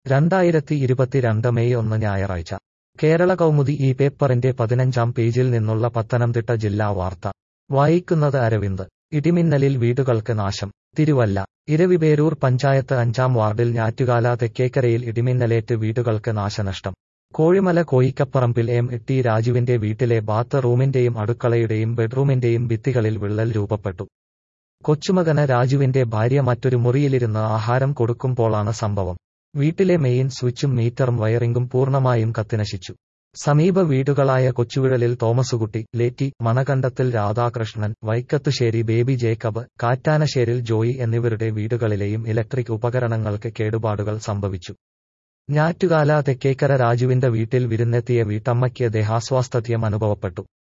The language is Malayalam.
രണ്ടായിരത്തി ഇരുപത്തിരണ്ട് മെയ് ഒന്ന് ഞായറാഴ്ച കേരള കൗമുദി ഈ പേപ്പറിന്റെ പതിനഞ്ചാം പേജിൽ നിന്നുള്ള പത്തനംതിട്ട ജില്ലാ വാർത്ത വായിക്കുന്നത് അരവിന്ദ് ഇടിമിന്നലിൽ വീടുകൾക്ക് നാശം തിരുവല്ല ഇരവിപേരൂർ പഞ്ചായത്ത് അഞ്ചാം വാർഡിൽ ഞാറ്റുകാല തെക്കേക്കരയിൽ ഇടിമിന്നലേറ്റ് വീടുകൾക്ക് നാശനഷ്ടം കോഴിമല കോയിക്കപ്പറമ്പിൽ എം ടി രാജുവിന്റെ വീട്ടിലെ ബാത്ത് റൂമിന്റെയും അടുക്കളയുടെയും ബെഡ്റൂമിന്റെയും ഭിത്തികളിൽ വിള്ളൽ രൂപപ്പെട്ടു കൊച്ചുമകന് രാജുവിന്റെ ഭാര്യ മറ്റൊരു മുറിയിലിരുന്ന് ആഹാരം കൊടുക്കുമ്പോഴാണ് സംഭവം വീട്ടിലെ മെയിൻ സ്വിച്ചും മീറ്ററും വയറിംഗും പൂർണ്ണമായും കത്തിനശിച്ചു സമീപ വീടുകളായ കൊച്ചുവിഴലിൽ തോമസുകുട്ടി ലേറ്റി മണകണ്ടത്തിൽ രാധാകൃഷ്ണൻ വൈക്കത്തുശ്ശേരി ബേബി ജേക്കബ് കാറ്റാനശ്ശേരിൽ ജോയി എന്നിവരുടെ വീടുകളിലെയും ഇലക്ട്രിക് ഉപകരണങ്ങൾക്ക് കേടുപാടുകൾ സംഭവിച്ചു ഞാറ്റുകാല തെക്കേക്കര രാജുവിന്റെ വീട്ടിൽ വിരുന്നെത്തിയ വീട്ടമ്മയ്ക്ക് ദേഹാസ്വാസ്ഥ്യം അനുഭവപ്പെട്ടു